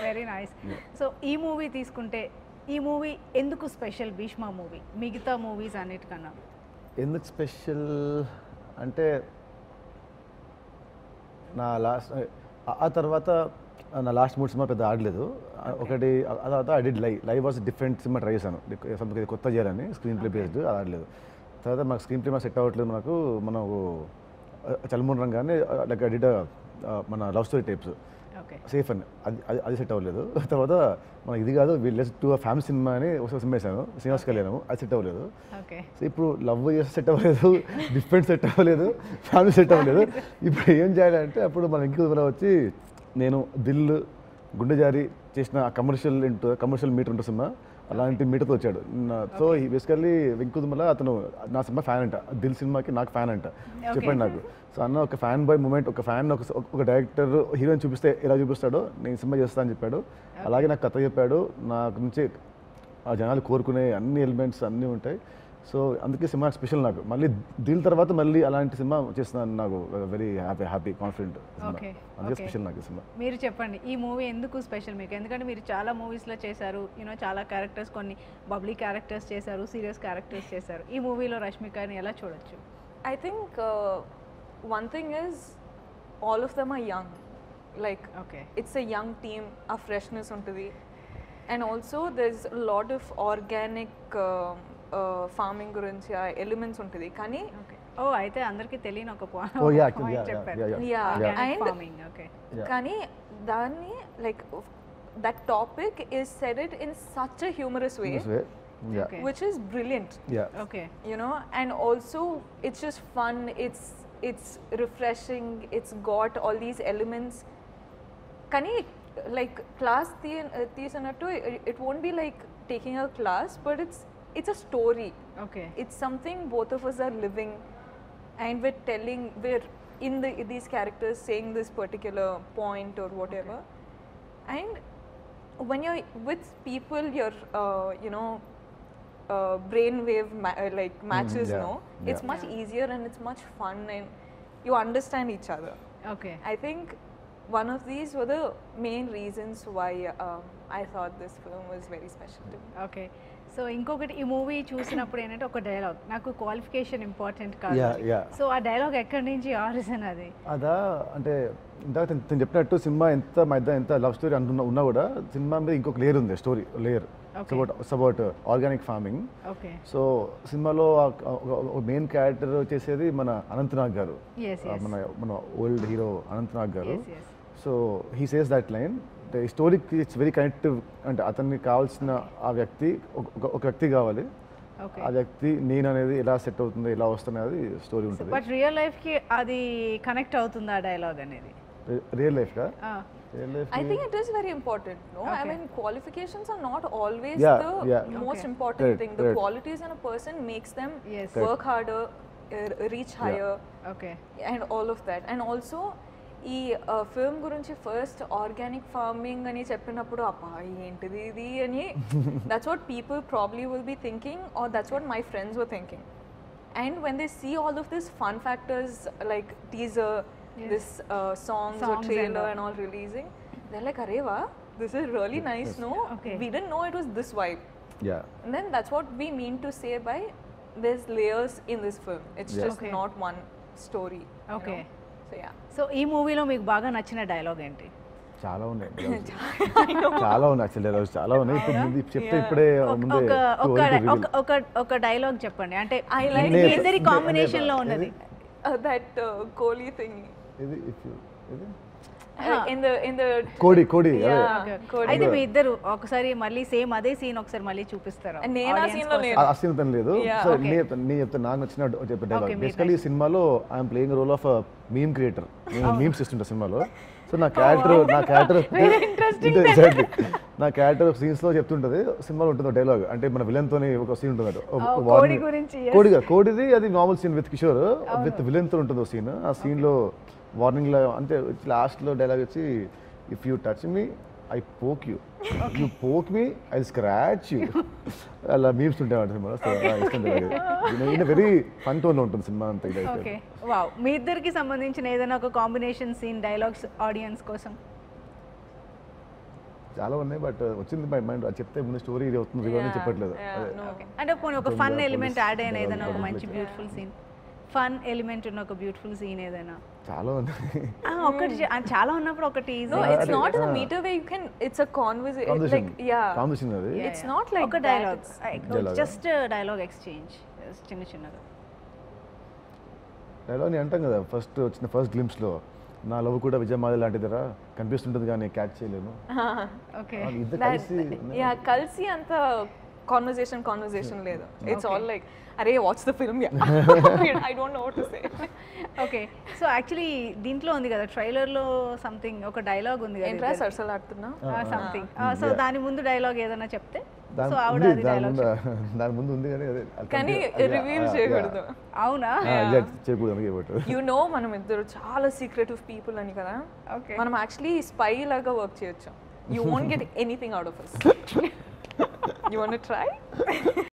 Very nice so ఈ movie తీసుకుంటే ఈ మూవీ ఎందుకు స్పెషల్ భీష్మ మూవీ మిగతా మూవీస్ అన్నిటికన్నా ఎందుకు స్పెషల్ అంటే నా లాస్ట్ ఆ తర్వాత నా లాస్ట్ మూడు సినిమా పెద్ద ఆడలేదు ఆ, ఒకటి ఆ తర్వాత I did lie live was different cinema try చేశాను సంథింగ్ ఇది కొత్త చేయాలని స్క్రీన్ ప్లే బేస్డ్ అది ఆడలేదు తర్వాత మాకు స్క్రీన్ ప్లే మాకు సెట్ అవ్వట్లేదు మనకు మనకు చల్మూన్ రంగానే లైక్ ఐ డిడ్ మన love story types okay safe అని అది అది అది సెట్ అవ్వలేదు తర్వాత మనకి ఇది కాదు వీళ్ళు టూ ఫ్యామిలీ సినిమా అని ఒకసారి సినిమా వేసాను శ్రీనివాస్ కళ్యాణం అది సెట్ అవ్వలేదు ఓకే సో ఇప్పుడు లవ్ చేస్తే సెట్ అవ్వలేదు డిఫరెంట్ సెట్ అవ్వలేదు ఫ్యామిలీ సెట్ అవ్వలేదు ఇప్పుడు ఏం చేయాలంటే అప్పుడు మన ఇంకొక వచ్చి నేను దిల్ గుండె జారి చేసిన కమర్షియల్ ఇంటూ కమర్షియల్ మీటర్ ఉంటుంది సినిమా అలాంటి మీటర్తో వచ్చాడు నా- సో ఈ బేసికల్లీ వెంకుదుమల అతను నా సినిమా ఫ్యాన్ అంట దిల్ సినిమాకి నాకు ఫ్యాన్ అంట చెప్పండి నాకు సో అన్న ఒక ఫ్యాన్ బాయ్ మూమెంట్ ఒక ఫ్యాన్ ఒక ఒక డైరెక్టర్ హీరోయిన్ చూపిస్తే ఎలా చూపిస్తాడో నేను సినిమా చేస్తా అని చెప్పాడు అలాగే నాకు కథ చెప్పాడు నాకు నుంచి ఆ జనాలు కోరుకునే అన్ని ఎలిమెంట్స్ అన్నీ ఉంటాయి సో అందుకే సినిమా స్పెషల్ నాకు మళ్ళీ దీని తర్వాత మళ్ళీ అలాంటి సినిమా చేస్తున్నాను నాకు very happy happy confident Okay, అందుకే okay. స్పెషల్ నాకు ఈ సినిమా మీరు చెప్పండి ఈ మూవీ ఎందుకు స్పెషల్ మీకు ఎందుకంటే మీరు చాలా మూవీస్లో చేశారు యూనో చాలా క్యారెక్టర్స్ కొన్ని బబ్లీ క్యారెక్టర్స్ చేశారు సీరియస్ క్యారెక్టర్స్ చేశారు ఈ మూవీలో రష్మికని ఎలా చూడొచ్చు I think uh, one thing is all of them are young. Like okay it's a young team, a freshness ఉంటుంది and also there's a lot of organic uh, uh, farming గురించి ఆ elements ఉంటుంది కానీ ఓకే ఓ అయితే అందరికీ తెలియని ఒక Oh, yeah, actually, point yeah, yeah, చెప్పారు yeah, yeah. Yeah. And- farming okay Yeah. కానీ దాన్ని like that topic is said it in such a humorous way This way. Yeah. Okay. Which is brilliant Yeah. Okay you know and also it's just fun it's it's refreshing it's got all these elements కానీ like class తీసినట్టు it won't be like taking a class but it's it's a story okay it's something both of us are living and we're telling we're in the these characters saying this particular point or whatever and when you're with people your uh, you know uh, brainwave ma- uh, like matches yeah, no it's yeah. much Yeah. easier and it's much fun and you understand each other okay i think one of these were the main reasons why um, i thought this film was very special to me okay so ఇంకొకటి ఈ movie చూసినప్పుడు ఏంటంటే ఒక dialogue నాకు qualification important కాదు Yeah, yeah. So ఆ dialogue ఎక్కడి నుంచి ఆరిజన్ అది అదా అంటే ఇందాక తను- తను చెప్పినట్టు సినిమా ఎంత మా ఇద్దరు ఎంత లవ్ స్టోరీ అంటున్నా ఉన్నా కూడా సినిమా మీద ఇంకొక లేయర్ ఉంది story layer Okay. About about organic farming okay so సినిమాలో మెయిన్ క్యారెక్టర్ చేసేది మన అనంతనాగ్ గారు Yes, ఆ, yes. మన మన ఓల్డ్ హీరో అనంతనాగ్ గారు Yes, yes. So he says that line ఈ స్టోరీకి ఇట్స్ వెరీ కనెక్టివ్ అంటే అతనికి కావాల్సిన ఆ వ్యక్తి ఒక- ఒక- ఒక వ్యక్తి కావాలి ఓకే ఆ వ్యక్తి నేను అనేది ఎలా సెట్ అవుతుంది ఎలా వస్తుంది అనేది స్టోరీ ఉంటుంది బట్ రియల్ లైఫ్ కి అది కనెక్ట్ అవుతుంది ఆ డైలాగ్ అనేది రియల్ లైఫ్గా ఆ, real life I think it is very important. No, I Okay. mean qualifications are not always Yeah, the yeah. most Okay. important Correct, thing. The correct. qualities in a person makes them Yes. work harder, uh, reach higher, okay and all of that. And also, ఈ film గురించి first organic farming అని చెప్పినప్పుడు అబ్బా ఏంటిది ఇది అని that's what people probably will be thinking or that's what my friends were thinking and when they see all of this fun factors like teaser Yes. this uh, songs, or Songs and trailer all. and all releasing, they're like, Areva, this is really nice, no? Okay. We didn't know it was this vibe. Yeah And then that's what we mean to say by there's layers in this film. It's Yeah. just Okay. not one story. you Okay. know? So yeah. So ఈ మూవీలో మీకు బాగా నచ్చిన dialogue ఏంటి చాలా ఉన్నాయి dialogues. చాలా ఉన్నాయి యాక్చువల్లీ dialogues చాలా ఉన్నాయి ఇప్పుడు ముందు చెప్తే ఇప్పుడే ఒక- ముందే ఒక too ఒక early to reveal. ఒక- ఒక ఒక డైలాగ్ చెప్పండి అంటే I like మీ it. ఇద్దరి ఇది- కాంబినేషన్ లో ఇది- ఉన్నది Uh, that uh, Kohli thing. ఇది if you ఇది Uh, in the in the కోడి కోడి అదే yeah, Okay. Kohli. అయితే మీ ఇద్దరు ఒకసారి మళ్ళీ సేమ్ అదే సీన్ ఒకసారి మళ్ళీ చూపిస్తారా నేను ఆ audience scene లో కోసం? లేను. ఆ సీన్ తను లేదు Yeah. So Okay. నేను చెప్తాను నేను చెప్తాను నాకు నచ్చిన చెప్పే డైలాగ్ Okay, మీరు బేసికలీ ఈ సినిమాలో I'm playing role of meme creator నేను మీమ్స్ ఇస్తుంటా సినిమాలో సో నా క్యారెక్టర్ నా క్యారెక్టర్ ఎగ్జాక్ట్లీ నా క్యారెక్టర్ సీన్స్ లో చెప్తుంటది సినిమాలో ఉంటుంది డైలాగ్ అంటే మన విలన్ తోని ఒక సీన్ ఉంటుంది ఒక- ఒక Oh, warning. కోడి గురించి, yes. కోడి కాదు, కోడిది అది normal scene with Kishore with villain తో ఉంటుంది ఒక సీన్ ఆ సీన్ లో వార్నింగ్ లో అంటే లాస్ట్ లో డైలాగ్ వచ్చి if you touch me I poke you you poke me I scratch you అలా మీమ్స్ ఉంటాయి సినిమా సో ఇష్టం డైలాగ్ వెరీ ఫన్ టోన్ లో ఉంటుంది సినిమా అంతా ఇదైతే ఓకే వావ్ మీ ఇద్దరికి సంబంధించిన ఏదైనా ఒక కాంబినేషన్ సీన్ డైలాగ్స్ ఆడియన్స్ కోసం చాలా ఉన్నాయి బట్ వచ్చింది మై మైండ్ అది చెప్తే ముందు స్టోరీ ఇది అవుతుంది ఇవన్నీ Yeah, చెప్పట్లేదు yeah, అదే. no. అంటే పోనీ ఒక ఫన్ దొంగ, ఎలిమెంట్ police, యాడ్ అయిన దొంగ, ఏదైనా ఒక దొంగ మంచి police. Beautiful scene fun element ఉన్న ఒక బ్యూటిఫుల్ సీన్ ఏదైనా చాలా ఉన్నాయి ఆ, ఒకటి చె- ఆ, చాలా ఉన్నప్పుడు ఒకటి No, easy. it's అదే, not in the ah. meter where you can. It's a conversation. Combination Like yeah. Combination అది Yeah, it's yeah. not like ఒక that, dialogue it's- Dialogue. Just dialogue exchange చిన్న చిన్నగా డైలాగ్ నేను అంటాం కదా first వచ్చిన first గ్లిమ్స్లో నా లవ్ కూడా విజయమాలి లాంటిదిరా కనిపిస్తుంటుంది కానీ క్యాచ్ చేయలేను ఓకే ఆ, ఇద్దరు That- కలిసి yeah, కలిసి అంత కాన్వర్సేషన్ కాన్వర్సేషన్ లేదు ఇట్స్ ఆల్ లైక్ అరే watch the film I don't know what to say okay so actually దీంట్లో ఉంది కదా ట్రైలర్ లో సంథింగ్ ఒక డైలాగ్ ఉంది ఏంట్రా కదా సరసలాడుతున్నా సంథింగ్ సో దాని ముందు డైలాగ్ ఏదైనా చెప్తే దాని సో ఆవిడ ఉంది, అది దాని డైలాగ్ ముందు దాని ముందు ఉంది కానీ అదే అది కానీ కంటే- అది- రివీల్ ఆ, చేయకూడదు yeah. అవునా ఆ, exact చేయకూడదు అందుకే పెట్టు యు నో మనం ఇద్దరు చాలా సీక్రెటివ్ పీపుల్ అని కదా ఓకే మనం యాక్చువల్లీ స్పై లాగా వర్క్ చేయొచ్చు you won't get anything out of us you want try